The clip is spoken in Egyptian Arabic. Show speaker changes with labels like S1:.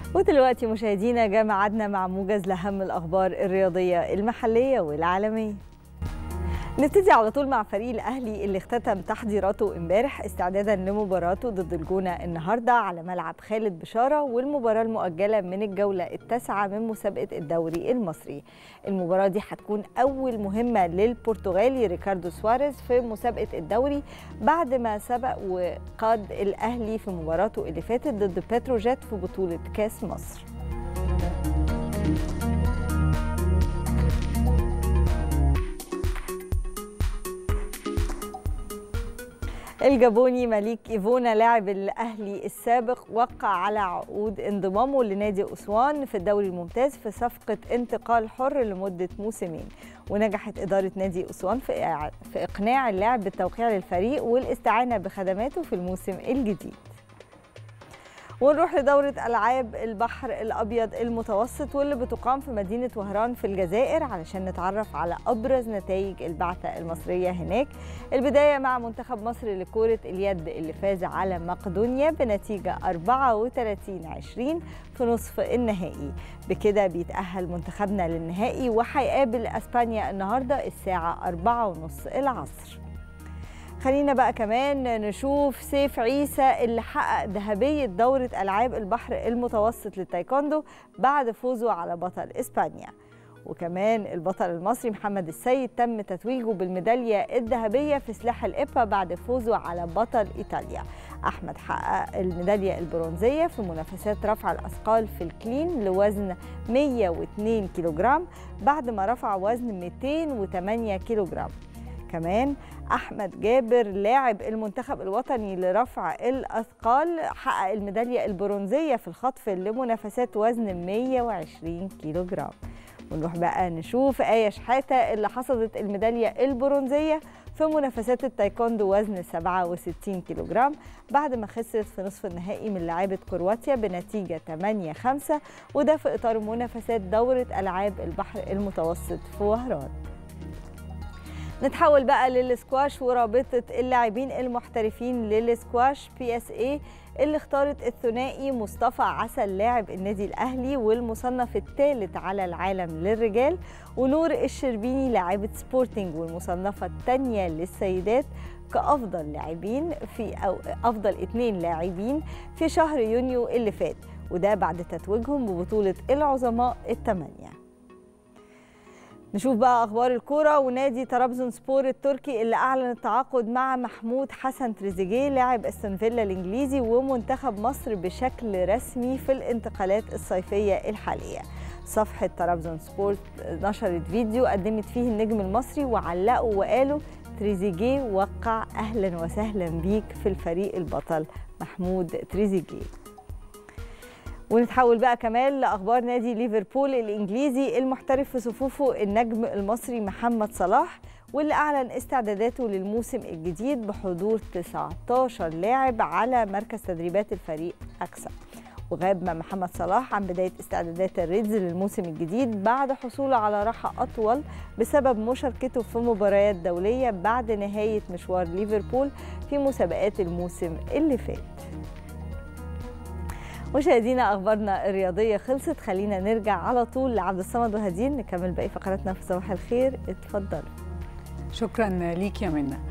S1: ودلوقتي مشاهدينا جاء ميعادنا مع موجز لأهم الأخبار الرياضية المحلية والعالمية نبتدي على طول مع فريق الأهلي اللي اختتم تحضيراته امبارح استعدادا لمباراته ضد الجونة النهاردة على ملعب خالد بشارة والمباراة المؤجلة من الجولة التاسعة من مسابقة الدوري المصري المباراة دي هتكون أول مهمة للبرتغالي ريكاردو سواريز في مسابقة الدوري بعد ما سبق وقاد الأهلي في مباراته اللي فاتت ضد بتروجيت في بطولة كاس مصر الجابوني مليك ايفونا لاعب الاهلي السابق وقع على عقود انضمامه لنادي اسوان في الدوري الممتاز في صفقه انتقال حر لمده موسمين ونجحت اداره نادي اسوان في في اقناع اللاعب بالتوقيع للفريق والاستعانه بخدماته في الموسم الجديد ونروح لدورة ألعاب البحر الأبيض المتوسط واللي بتقام في مدينة وهران في الجزائر علشان نتعرف على أبرز نتائج البعثة المصرية هناك البداية مع منتخب مصر لكرة اليد اللي فاز على مقدونيا بنتيجة 34 20 في نصف النهائي بكده بيتأهل منتخبنا للنهائي وهيقابل أسبانيا النهاردة الساعة 4:30 العصر خلينا بقى كمان نشوف سيف عيسى اللي حقق ذهبية دورة ألعاب البحر المتوسط للتايكوندو بعد فوزه على بطل إسبانيا وكمان البطل المصري محمد السيد تم تتويجه بالميدالية الذهبية في سلاح الإبا بعد فوزه على بطل إيطاليا أحمد حقق الميدالية البرونزية في منافسات رفع الأثقال في الكلين لوزن 102 كيلوغرام بعد ما رفع وزن 208 كيلوغرام كمان احمد جابر لاعب المنتخب الوطني لرفع الاثقال حقق الميداليه البرونزيه في الخطف لمنافسات وزن 120 كيلو جرام ونروح بقى نشوف آية شحاتة اللي حصدت الميدالية البرونزية في منافسات التايكوندو وزن 67 كيلو جرام بعد ما خسرت في نصف النهائي من لاعبة كرواتيا بنتيجة 8-5 وده في إطار منافسات دورة ألعاب البحر المتوسط في وهران نتحول بقى للسكواش ورابطه اللاعبين المحترفين للسكواش بي اس اي اللي اختارت الثنائي مصطفى عسل لاعب النادي الاهلي والمصنف الثالث على العالم للرجال ونور الشربيني لاعبه سبورتنج والمصنفه الثانيه للسيدات كافضل لاعبين في او افضل اثنين لاعبين في شهر يونيو اللي فات وده بعد تتويجهم ببطوله العظماء الثمانيه نشوف بقى اخبار الكوره ونادي طرابزون سبور التركي اللي اعلن التعاقد مع محمود حسن تريزيجيه لاعب استون فيلا الانجليزي ومنتخب مصر بشكل رسمي في الانتقالات الصيفيه الحاليه صفحه طرابزون سبورت نشرت فيديو قدمت فيه النجم المصري وعلقوا وقالوا تريزيجيه وقع اهلا وسهلا بيك في الفريق البطل محمود تريزيجيه ونتحول بقى كمان لاخبار نادي ليفربول الانجليزي المحترف في صفوفه النجم المصري محمد صلاح واللي اعلن استعداداته للموسم الجديد بحضور 19 لاعب على مركز تدريبات الفريق اكسا وغاب محمد صلاح عن بدايه استعدادات الريدز للموسم الجديد بعد حصوله على راحه اطول بسبب مشاركته في مباريات دوليه بعد نهايه مشوار ليفربول في مسابقات الموسم اللي فات مشاهدينا اخبارنا الرياضيه خلصت خلينا نرجع على طول لعبد الصمد وهدين نكمل باقي فقراتنا في صباح الخير اتفضلوا
S2: شكرا ليك يا منى